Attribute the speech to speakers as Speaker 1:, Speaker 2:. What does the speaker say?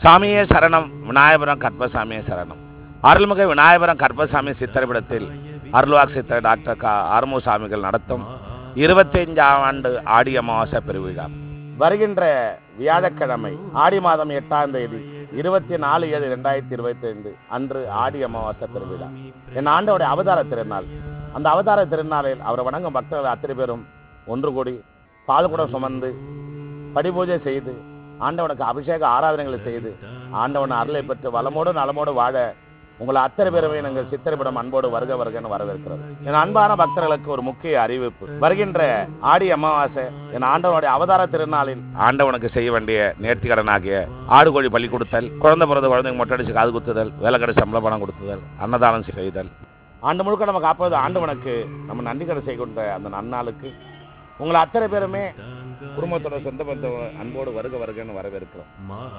Speaker 1: சாமியே சரணம் விநாயகபுரம் கற்பசாமியே சரணம் அருள்மிகு விநாயகபுரம் கற்பசாமி சித்திரப்படத்தில் அருள்வாக் சித்திர டாக்டர் க ஆறுமு சாமிகள் நடத்தும் இருபத்தஞ்சாம் ஆண்டு ஆடி அமாவாசை பெருவிழா வருகின்ற வியாழக்கிழமை ஆடி மாதம் எட்டாம் தேதி இருபத்தி நாலு ஏழு ரெண்டாயிரத்தி இருபத்தி ஐந்து அன்று ஆடி அமாவாசை பெருவிழா என் ஆண்டோடைய அவதார திருநாள் அந்த அவதார திருநாளில் அவரை வணங்கும் பக்தர்கள் அத்தனை பேரும் ஒன்று கூடி பால் குடம் சுமந்து படிபூஜை செய்து ஆண்டவனுக்கு அபிஷேக ஆராதனைகளை செய்து ஆண்டவன் அருளை பெற்று வளமோடு நலமோடு வாழ உங்களை அத்தனை பேருமே நாங்கள் சித்திரப்படம் அன்போடு வருக வருகன்னு வரவேற்கிறது என் அன்பான பக்தர்களுக்கு ஒரு முக்கிய அறிவிப்பு வருகின்ற ஆடி அமாவாசை என் ஆண்டவனுடைய அவதார திருநாளில் ஆண்டவனுக்கு செய்ய வேண்டிய நேர்த்திக்கடனாகிய ஆடு கோழி பள்ளி கொடுத்தல் குழந்தை பிறந்த குழந்தைங்க மொட்டடிச்சு காது குத்துதல் வேலைக்கடை சம்பள பணம் கொடுத்துதல் அன்னதானம் செய்தல் ஆண்டு முழுக்க நம்ம காப்பது ஆண்டவனுக்கு நம்ம நன்றி கடை செய்கின்ற அந்த நன்னாளுக்கு உங்களை அத்தனை பேருமே குடும்பத்தோட சொந்த பந்த அன்போடு வருக வருகன்னு வரவேற்கிறோம்